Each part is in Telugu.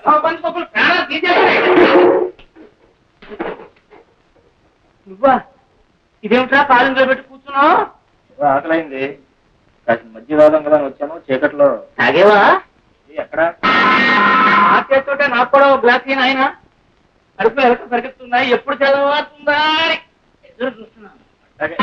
పంచుకోకుండా ప్రాణాలు తీసేస్తాయి నువ్వా ఇదేమిట్రా కాలు పెట్టి కూర్చున్నావు ఆకలైంది కాసిన మధ్య వాదం కదా అని వచ్చాను చీకట్లో తాగేవా ఇది ఎక్కడ ఆ చేస్తుంటే నాకు కూడా ఒక గ్లాస్ అయినా ఆయన అడుపు ఎలక పరిగెత్తుందా ఎప్పుడు చదవుతుందా అని ఎదురు చూస్తున్నాను అలాగే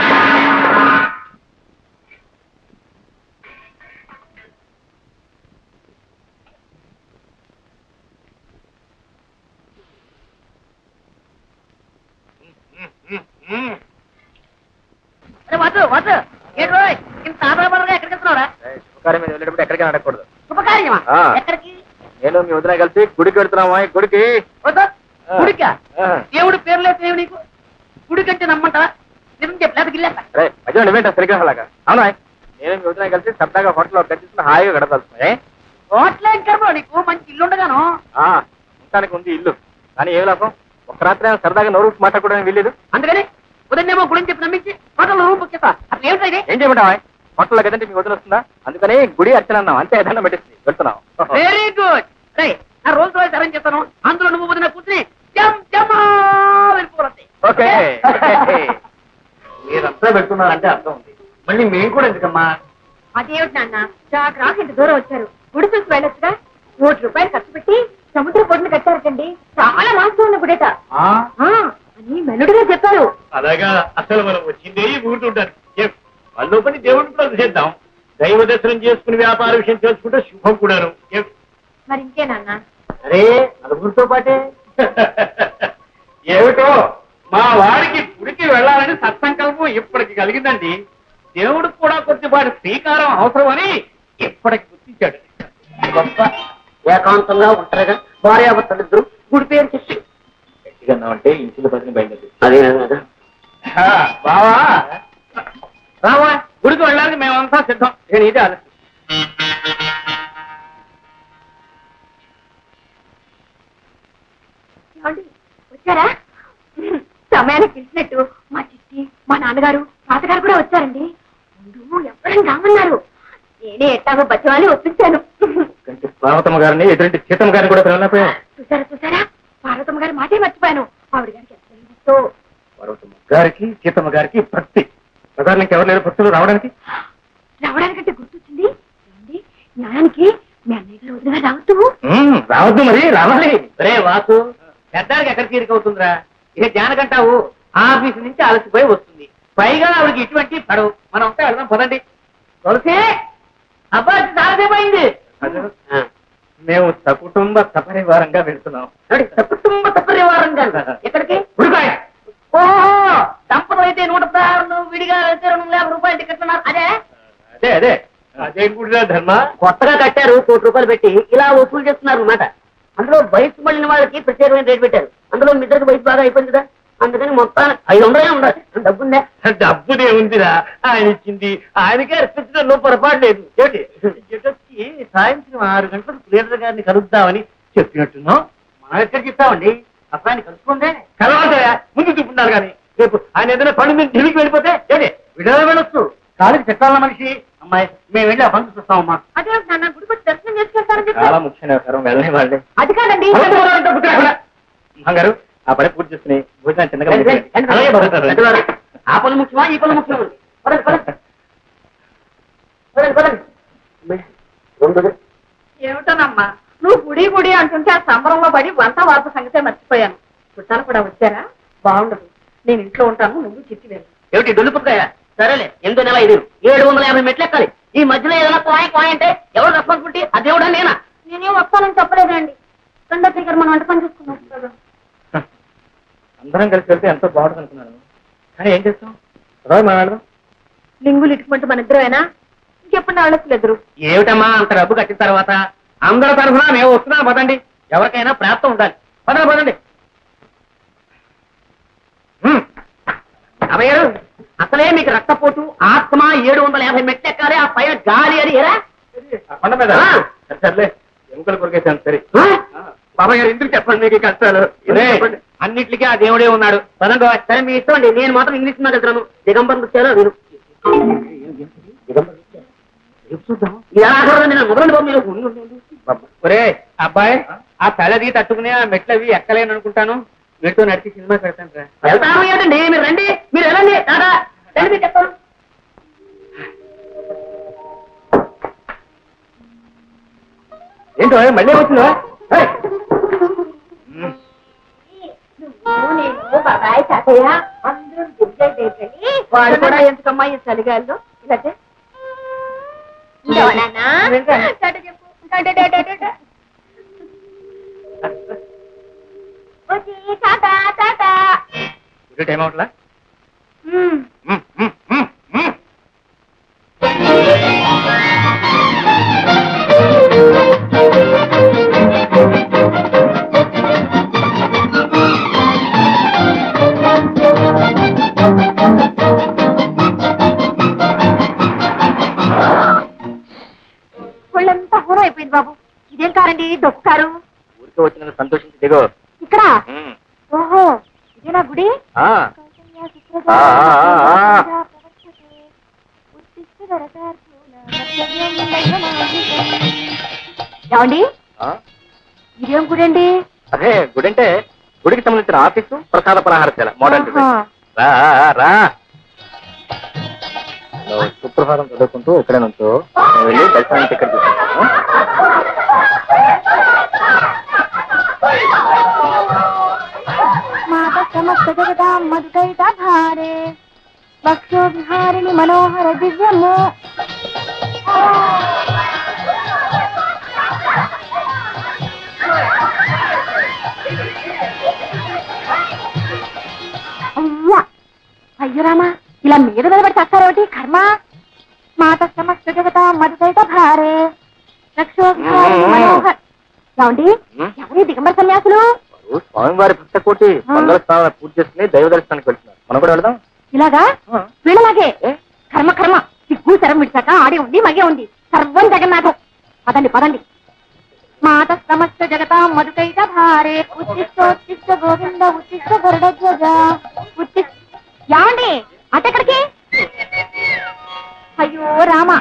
వాసు వాసు ఏంటి రోయ్ ఇంత ఆధారపడగా ఎక్కడికి వెళ్తున్నావురా శుభకార్యం మీద వెళ్ళేటప్పుడు ఎక్కడికి అడగకూడదు శుభకార్యమా ఆ. ఎక్కడికి నేను మీ వదిన కలిసి గుడికి వెళ్తున్నాము ఈ గుడికి వద్దు గుడికా ఆ. దేవుడు పేరు లేదు నీకు గుడి కంటే నమ్మంటావా నిజం చెప్పి లేదా గిల్లేస్తా అరే మధ్య నువ్వేంట శ్రీగ్రహలాగా అవునా నేను మీ వదిన కలిసి సరదాగా హోటల్లో గడిచిన హాయిగా గడపాల్సిందే హోటల్ ఏం కర్మ నీకు మంచి ఇల్లు ఉండగాను ఉండటానికి ఉంది ఇల్లు కానీ ఏ లాభం ఒక రాత్రి అయినా సరదాగా నోరు విప్పి మాట్లాడుకోవడానికి వీల్లేదు అందుకని ఉదయనేమో గుడిని చెప్పి నమ్మించి హోటల్ రూమ్ బుక్ చేస్తా అసలు ఏమిటా ఇది ఏం చేయమంటావా హోటల్లో కదంటే మీ వదిన వస్తుందా అందుకని గుడి అర్చన అన్నాం అంతే దండం పెట్టేసి వెళ్తున్నాం వెరీ గుడ్ రే నా రోజు రోజు అరేంజ్ చేస్తాను అందులో నువ్వు వదిన కూర్చుని జమ్ జమా వెళ్ళిపోవాలి ఓకే మీరంతా పెడుతున్నారంటే అర్థం ఉంది మళ్ళీ మేము కూడా ఎందుకమ్మా అదేమిటి నాన్న చాకు రాక ఇంత దూరం వచ్చారు గుడి చూసి వెళ్ళొచ్చుగా కోటి రూపాయలు ఖర్చు పెట్టి సముద్ర పొడిని కట్టారటండి చాలా మాసం ఉన్న గుడేట ఆ, ఆ, అని మెల్లుడిగా చెప్పారు అలాగా అసలు మనం వచ్చిందే ఊరుతుంటారు వాళ్ళు పని దేవుడిని కూడా చేద్దాం దైవ దర్శనం చేసుకుని వ్యాపార విషయం తెలుసుకుంటే శుభం కూడాను ఏం? మరి ఇంకే నాన్న అరే నలుగురితో పాటే ఏమిటో మా వాడికి గుడికి వెళ్ళాలని సత్సంకల్పం ఇప్పటికి కలిగిందండి దేవుడికి కూడా కొద్దిపాటి శ్రీకారం అవసరమని ఇప్పటికి గుర్తించాడు గొప్ప ఏకాంతంగా ఉంటారుగా భార్యాభర్తలు ఇద్దరు గుడి పేరు చెప్పి గట్టిగా అంటే ఇంచుల పదిని బయలుదేరి అదే అదే ఆ, బావా రావా గుడికి వెళ్ళడానికి మేమంతా సిద్ధం నేను ఇదే ఆలోచన ఏమండి? వచ్చారా సమయానికి పిలిచినట్టు మా చిట్టి మా నాన్నగారు తాతగారు కూడా వచ్చారండి ముందు ఎవరైనా రామన్నారు నేనే ఎట్టాగో బచ్చవాలి ఒప్పించాను కంటే పార్వతమ్మ గారిని ఎదురింటి సీతమ్మ గారిని కూడా పిలవలేకపోయా చూసారా చూసారా పార్వతమ్మ గారి మాటే మర్చిపోయాను ఆవిడ గారికి ఎంత ఇష్టో. పార్వతమ్మ గారికి సీతమ్మ గారికి భక్తి ప్రధానికి ఇంకెవరు లేరు భక్తులు రావడానికి రావడానికంటే గుర్తొచ్చింది ఏమండి న్యాయానికి మీ అన్నయ్య గారు వదిలిగా రావద్దు ఉమ్, రావద్దు మరి రావాలి రే వాసు పెద్దానికి ఎక్కడ తీరిక అవుతుందిరా ఇక జానకంటావు ఆఫీస్ నుంచి అలసిపోయి వస్తుంది పైగా ఆవిడకి ఇటువంటి పడవు మనం అంతా వెళ్దాం పదండి తులసి అబ్బా ఇది చాలాసేపు అయింది ఆ, మేము సకుటుంబ సపరివారంగా వెళ్తున్నాం నడి, సకుటుంబ సపరివారంగా ఎక్కడికి ఉడికాయ ఓహో దంపతులు అయితే నూట పదహారు విడిగా అయితే రెండు యాభై రూపాయలు టికెట్ ఉన్నారు అదే అదే అదే అదేం గుడిరా ధర్మ కొత్తగా కట్టారు కోటి రూపాయలు పెట్టి ఇలా వసూలు చేస్తున్నారు అన్నమాట అందులో వయసు మళ్ళిన వాళ్ళకి ప్రత్యేకమైన రేట్ పెట్టారు అందులో మీ ఇద్దరికి వయసు బాగా అయిపోయింది కదా అందుకని మొత్తానికి ఐదు వందలే ఉండాలి డబ్బుందే డబ్బునే ఉందిరా ఆయన ఇచ్చింది ఆయనకే అర్పించడంలో పొరపాటు లేదు ఏంటి జగత్కి సాయంత్రం ఆరు గంటలకు లీడర్ గారిని కలుద్దామని చెప్పినట్టున్నాం మనం ఎక్కడికి ఇస్తామండి అసలు ఆయన కలుసుకుందే కలవాలయా ముందు చూపున్నారు కానీ రేపు ఆయన ఏదైనా పని మీద ఢిల్లీకి వెళ్ళిపోతే ఏంటి విడుదల వెళ్ళొచ్చు కాలికి చెక్కాల మనిషి అమ్మాయి మేము వెళ్ళి ఆ పని చూస్తామమ్మా అదే నాన్న గుడి వచ్చి దర్శనం చేసుకెళ్తారని చెప్పి చాలా ముఖ్యమైన వ్యవహారం వెళ్ళని వాళ్ళే అది కాదండి మంగారు ఆ పని పూర్తి చేసుకుని భోజనం చిన్నగా రండి, రండి, రండి. అలాగే భద్రత. పెద్దవారు, ఆ పనులు ముఖ్యమా ఈ పనులు ముఖ్యమా పదండి పదండి పదండి పదండి రెండు ఏమిటోనమ్మా నువ్వు గుడి గుడి అంటుంటే ఆ సంబరంలో పడి వంట వార్త సంగతే మర్చిపోయాను చుట్టాలు కూడా వచ్చారా బాగుండదు నేను ఇంట్లో ఉంటాను నువ్వు చిట్టి వెళ్ళి ఏమిటి దొల్లిపుకాయ సరేలే ఎనిమిది నెల ఐదు ఏడు వందల యాభై మెట్లు ఎక్కాలి ఈ మధ్యలో ఏదైనా కోయ కోయ అంటే ఎవరు రెస్పాన్సిబిలిటీ ఆ దేవుడా నేనా నేనేం వస్తానని చెప్పలేదండి రెండో దగ్గర మనం వంట పని చేసుకున్నాం అందరం కలిసి వెళ్తే ఎంతో బాగుంటుంది అనుకున్నాను కానీ ఏం చేస్తాం రోజు మాట్లాడదాం లింగులు ఇటుకుంటే మన ఇద్దరేనా ఇంకెప్పుడు ఆలోచలేదు ఏమిటమ్మా అంత డబ్బు కట్టిన తర్వాత అందరి తరఫున మేము వస్తున్నాం పదండి ఎవరికైనా ప్రాప్తం ఉండాలి పదండి పదండి హ్మ్. అభయ గారు అసలే మీకు రక్తపోటు ఆత్మ ఏడు వందల యాభై మెట్లు ఎక్కాలి ఆ పైన గాలి అని ఎరా ఆ కొండ మీద ఆ. సరే, సర్లే ఎముకలు కొరికేసాను సరే ఆ? బాబాయ్ గారు ఎందుకు చెప్పండి మీకు ఈ కష్టాలు ఇదే, చెప్పండి. అన్నిటికీ ఆ దేవుడే ఉన్నాడు పదండి బాబాయ్. సరే మీ ఇష్టం అండి నేను మాత్రం ఇంగ్లీష్ మీద వెళ్తున్నాను దిగంబరం వచ్చారో మీరు ఇలా చూద్దాం నేను మొదలండి బాబు మీరు ఒరే అబ్బాయి ఆ తల దిగి తట్టుకుని ఆ మెట్లు అవి ఎక్కలేను అనుకుంటాను మీతో నడిచి సినిమా పెడతాను రా వెళ్తాము ఏంటండి మీరు రండి మీరు వెళ్ళండి టాటా రండి మీరు చెప్తాను ఏంటో మళ్ళీ వచ్చిందా నువ్వు నేను బాబాయ్ తాతయ్య అందరం దిగ్గజ దగ్గరికి వాడు కూడా ఎందుకమ్మా ఈ చలిగాల్లో ఇలాగే నాన్న టాటా చెప్పు టాటా టాటా టాటా వచ్చి టాటా టాటా ఇప్పుడు టైం అవట్లా మ్మ్. ఒళ్ళంతా హోరం అయిపోయింది బాబు ఇదేం కారండి డొక్కు కారు ఊరికే వచ్చినందుకు సంతోషించి దిగో ఇక్కడ ఓహో ఇదేనా గుడి ఆ, ఆ, ఆ, ఆ. ఏమండి ఆ? ఇదేం గుడి అండి అదే గుడి అంటే గుడికి సంబంధించిన ఆఫీసు ప్రసాద పలహారశాల మోడల్ డిజైన్. ఆహా. రా రా నువ్వు సుప్రభాతం చదువుకుంటూ ఇక్కడే నుంచో నేను వెళ్ళి దర్శనానికి ఇక్కడ మాత సమస్త జగదాం మధుకైట భారే వక్షో విహారిణి మనోహర దివ్యము అయ్యా అయ్యో రామా ఇలా మీద మీద పడి చస్తారేమిటి కర్మ మాత సమస్త జగదాం మధుకైట భారే వక్షో విహారిణి మనోహర ఏమండి ఎవరి దిగంబర సన్యాసులు వారు స్వామివారి భక్త కోటి మంగళ స్నానం పూజ చేసుకుని దైవ దర్శనానికి వెళ్తున్నారు మనం కూడా వెళదాం ఇలాగా వీళ్ళలాగే ఏ? కర్మ కర్మ సిగ్గు శరం విడిచాక ఆడే ఉంది మగే ఉంది సర్వం జగన్నాథం పదండి పదండి మాత సమస్త జగత మధుకైట భారే ఉత్తిష్ట ఉత్తిష్ట గోవింద ఉత్తిష్ట గరుడధ్వజ ఉత్తిష్ట యాండి అటెక్కడికి అయ్యో రామ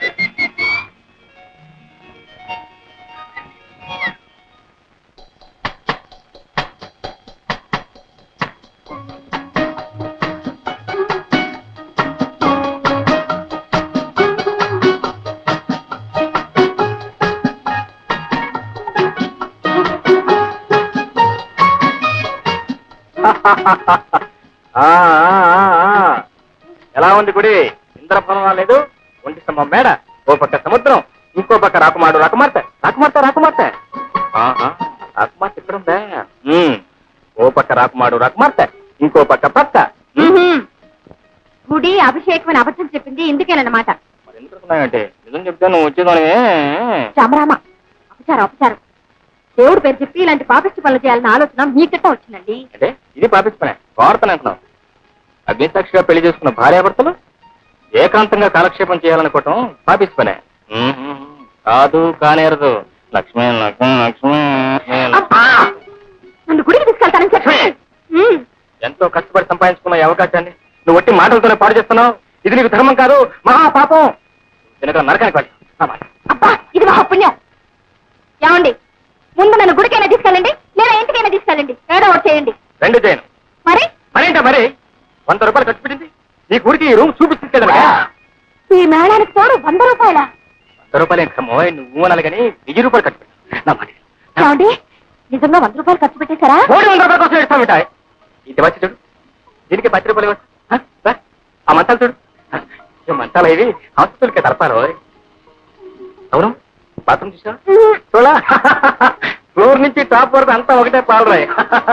ఆ, ఆ, ఆ, ఆ. ఎలా ఉంది గుడి ఇంద్రభవనం లేదు ఒంటి స్తంభం మేడ ఓ పక్క సముద్రం ఇంకో పక్క రాకుమాడు రాకుమార్తె రాకుమార్తె రాకుమార్తె ఆహా, రాకుమార్తె ఇక్కడ ఉందా ఉమ్. ఓ పక్క రాకుమాడు రాకుమార్తె ఇంకో పక్క పక్క మ్మ్హ్మ్. గుడి అభిషేకం అని అబద్ధం చెప్పింది ఇందుకేనమాట మరి ఎందుకు అనుకున్నావంటే నిజం చెప్తే నువ్వు వచ్చేదాని రామరామ అపచారం అపచారం దేవుడి పేరు చెప్పి ఇలాంటి పాపిష్టి పనులు చేయాలన్న ఆలోచన మీకట్ట వచ్చిందండి అంటే ఇది పాపించుకునే వార్తలు అంటున్నావు అగ్నిసాక్షిగా పెళ్లి చేసుకున్న భార్యాభర్తలు ఏకాంతంగా కాలక్షేపం చేయాలనుకోవటం పాపిస్తు పనే ఉహుం. కాదు కానేరదు లక్ష్మి లక్ష్మి లక్ష్మి అబ్బా! నన్ను గుడికి తీసుకెళ్తానని చెప్పి మ్మ్. ఎంతో కష్టపడి సంపాదించుకున్న ఈ అవకాశాన్ని నువ్వు ఒట్టి మాటలతోనే పాడు చేస్తున్నావు ఇది నీకు ధర్మం కాదు మహా పాపం తినక నరకానికి వెళ్ళి అబ్బా ఇది మహా పుణ్యం ఏమండి ముందు నన్ను గుడికైనా తీసుకెళ్ళండి లేదా ఇంటికైనా తీసుకెళ్ళండి ఏదో ఒకటి చేయండి రెండు చేయను మరి మరేంటా మరి వంద రూపాయలు ఖర్చు పెట్టింది నీ ఊరికి ఈ రూమ్ చూపించుకెళ్ళా ఈ మేళానికి తోడు వంద రూపాయల వంద రూపాయలు ఏంటమ్మో నువ్వు అనాలి కానీ వెయ్యి రూపాయలు ఖర్చు పెట్టు నా మాట విను. ఏమండి నిజంగా వంద రూపాయలు ఖర్చు పెట్టేశారా మూడు వందల రూపాయల కోసం ఇస్తామిటాయి ఇది వచ్చి చూడు దీనికి పది రూపాయలు ఇవ్వచ్చు. ఆ, రా. ఆ మంచాలు చూడు ఆ, ఈ మంచాలు ఇవి హాస్పిటల్కి తలపారు అవును బాత్రూమ్ చూసా మ్మ్. చూడా ఫ్లోర్ నుంచి టాప్ వరకు అంతా ఒకటే పాలరాయి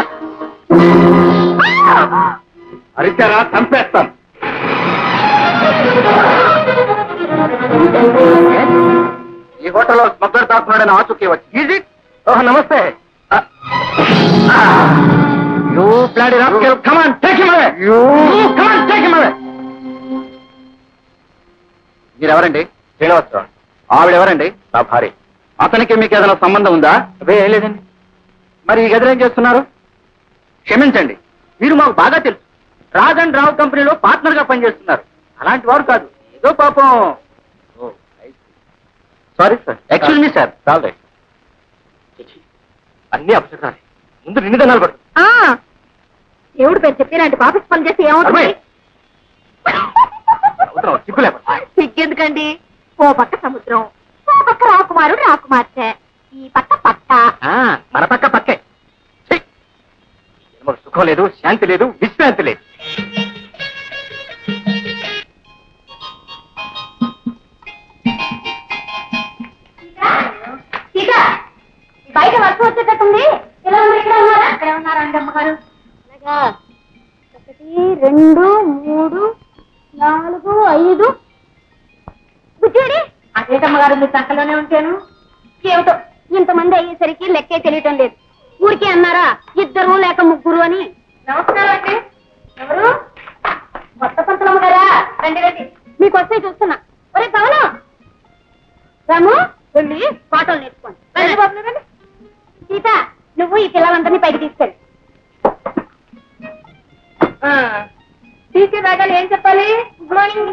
అరిచారా చంపేస్తాం ఈ హోటల్లో స్మగ్లర్ తాకున్నాడని ఆచూకీ వచ్చి ఈజీ ఓహ్ నమస్తే you bloody rascal come on take him away you come on take him away మీరెవరండి శ్రీనివాసరావు ఆవిడెవరండి నా భార్య అతనికి మీకు ఏదైనా సంబంధం ఉందా అదే ఏం లేదండి మరి ఈ గదిలో ఏం చేస్తున్నారు క్షమించండి మీరు మాకు బాగా తెలుసు రాజ్ అండ్ రావు కంపెనీలో పార్ట్నర్ గా పనిచేస్తున్నారు అలాంటి వారు కాదు ఏదో పాపం sorry sir excuse me sir చాలు అన్ని అపశకునాలే ముందు నిన్ను దన్నాలు పడు ఆ దేవుడు పేరు చెప్పి ఇలాంటి పాపిస్ పని చేస్తే ఏమవుతుంది సముద్రం చిక్కు లేకుండా సిగ్గెందుకండి ఓ పక్క సముద్రం ఓ పక్క రాకుమారుడు రాకుమార్తె ఈ పక్క పక్క ఆ, మన పక్క పక్కే ఛీ! ఈ జన్మకు సుఖం లేదు శాంతి లేదు విశ్రాంతి లేదు సీత బయట వర్షం వచ్చేటట్టుంది ఎలా ఉంది ఇక్కడ ఉన్నారా అక్కడే ఉన్నారా అండి అమ్మగారు అలాగా ఒకటి రెండు మూడు నాలుగు ఐదు బుజ్జోడి అదేటమ్మగారు మీ సంఖలోనే ఉంటాను ఏమిటో ఇంతమంది అయ్యేసరికి లెక్కే తెలియటం లేదు ఊరికే అన్నారా ఇద్దరు లేక ముగ్గురు అని నమస్కారం అండి ఎవరు కొత్త పంతులమ్మ గారా రండి రండి మీకు వస్తే చూస్తున్నా ఒరే పవనం రాము వెళ్ళి పాటలు నేర్చుకోండి రండి బాబు రండి సీత నువ్వు ఈ పిల్లలందరినీ పైకి తీసుకెళ్ళి టీచర్ రాగాలి ఏం చెప్పాలి గుడ్ మార్నింగ్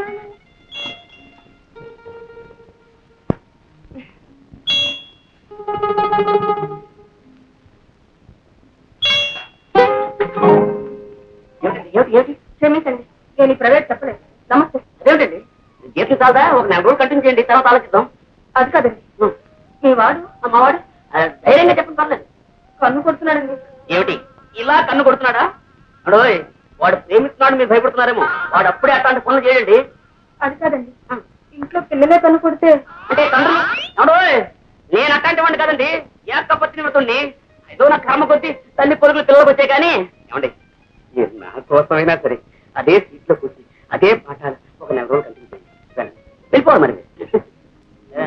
ఏమిటండి ఏమిటి ఏమిటి క్షమించండి నేను ఈ ప్రైవేట్ చెప్పలేదు నమస్తే అదేమిటండి జీతం చాలదా ఒక నెల రోజులు కంటిన్యూ చేయండి తర్వాత ఆలోచిద్దాం అది కాదండి ఉం. మీ వాడు అమ్మవాడు ఆ, ధైర్యంగా చెప్పండి పర్లేదు కన్ను కొడుతున్నాడండి ఏమిటి ఇలా కన్ను కొడుతున్నాడా అడోయ్ వాడు ప్రేమిస్తున్నాడు మీరు భయపడుతున్నారేమో వాడు అప్పుడే అట్లాంటి పనులు చేయండి అది కాదండి ఇంట్లో పిల్లలే కన్ను కొడితే అంటే తండ్రులు అడోయ్ నేను అట్లాంటి వాడిని కాదండి ఏకపత్ని నిమిత్తుణ్ణి ఏదో నా కర్మ కొద్ది తల్లి పొరుగులు పిల్లలకు వచ్చాయి కానీ ఏమండి మీరు నా కోసమైనా సరే అదే సీట్లో కూర్చి అదే పాఠాలు ఒక నెల రోజులు కంటిన్యూ చేయండి సరే. వెళ్ళిపోవాలి మరి మీరు. ఏ?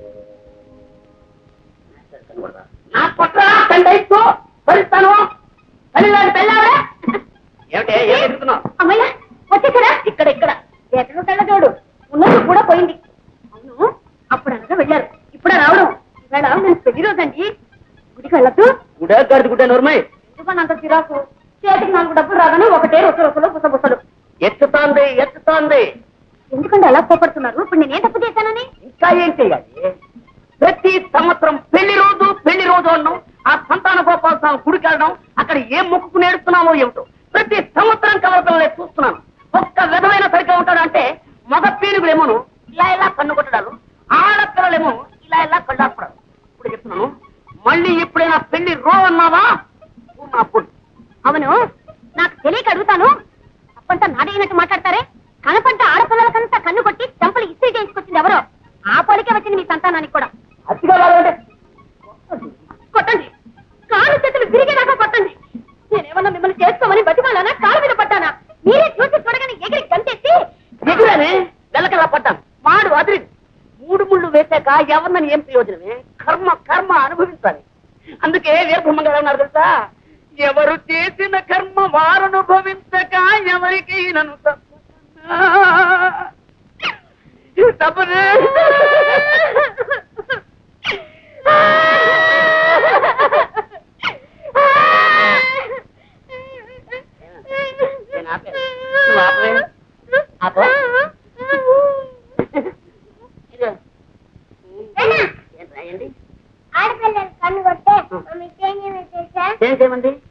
నా పట్ల తండ్రితో భరిస్తాను తల్లిలాంటి పెళ్ళావే ఏమిటి ఏం ఎదుగుతున్నావు అమ్మయ్య వచ్చేసారా ఇక్కడ ఇక్కడ ఎక్కడ తెల్లజోడు ఉన్నది కూడా పోయింది అవును అప్పుడు అనగా వెళ్ళారు ఇప్పుడు రావడం ఇవాళ నేను పెళ్లి రోజండి గుడికి వెళ్ళొద్దు గుడా గాడిది గుడ్డ నోర్మై ఎందుకని అంత చిరాకు చేతికి నాలుగు డబ్బులు రాగానే ఒకటే రొసలు రొసలు బుసబుసలు ఎత్తుతోంది ఎత్తుతోంది ఎందుకంటే అలా కోపడుతున్నారు ఇప్పుడు నేనే తప్పు చేశానని ఇంకా ఏం చేయాలి ప్రతి సంవత్సరం పెళ్లి రోజు పెళ్లి రోజు అన్నాం ఆ సంతాన గోపాల స్వామి గుడికి వెళ్ళడం అక్కడ ఏం మొక్కుకుని ఏడుస్తున్నామో ఏమిటో ప్రతి సంవత్సరం కలవపిల్లలే చూస్తున్నాను ఒక్క విధమైన సరిగ్గా ఉంటాడంటే మగ పీనుగులేమోను ఇలా ఇలా కన్ను కొట్టడాలు ఆడపిల్లలేమో ఇలా ఇలా కళ్ళాపడాలు ఇప్పుడు చెప్తున్నాను మళ్ళీ ఎప్పుడైనా పెళ్లి రో అన్నావా నువ్వు నా పొడి అవును నాకు తెలియక అడుగుతాను తప్పంతా నాడైనట్టు మాట్లాడతారే కనపంట ఆడపిల్లలకంతా కన్ను కొట్టి చెంపలు ఇస్త్రీ చేయించుకొచ్చింది ఎవరో ఆ పోలికే వచ్చింది మీ సంతానానికి కూడా అతిగా వాళ్ళంటే కొట్టండి కాళ్ళు చేతులు విరిగేదాకా కొట్టండి నేనేమన్నా మిమ్మల్ని చేసుకోమని బతిమాలానా కాళ్ళ మీద పడ్డానా మీరే చూసి చూడగానే ఎగిరి గంతెత్తి దిగులనే వెలకలా పడ్డాను మాడు అదిరి మూడు ముళ్ళు వేశాక ఎవరినని ఏం ప్రయోజనమే కర్మ కర్మ అనుభవించాలి అందుకే వీరబ్రహ్మంగా ఉన్నారు తెలుసా ఎవరు చేసిన కర్మ వారు అనుభవించక ఎవరికి నన్ను తప్పనే నేను ఆపే. నువ్వు ఆపవే. ఆపు. ఇదిగో. ఏం రాయండి ఆడపిల్లలు కన్ను కొట్టే మీకు ఏం తెలుసా ఏం చేయమండి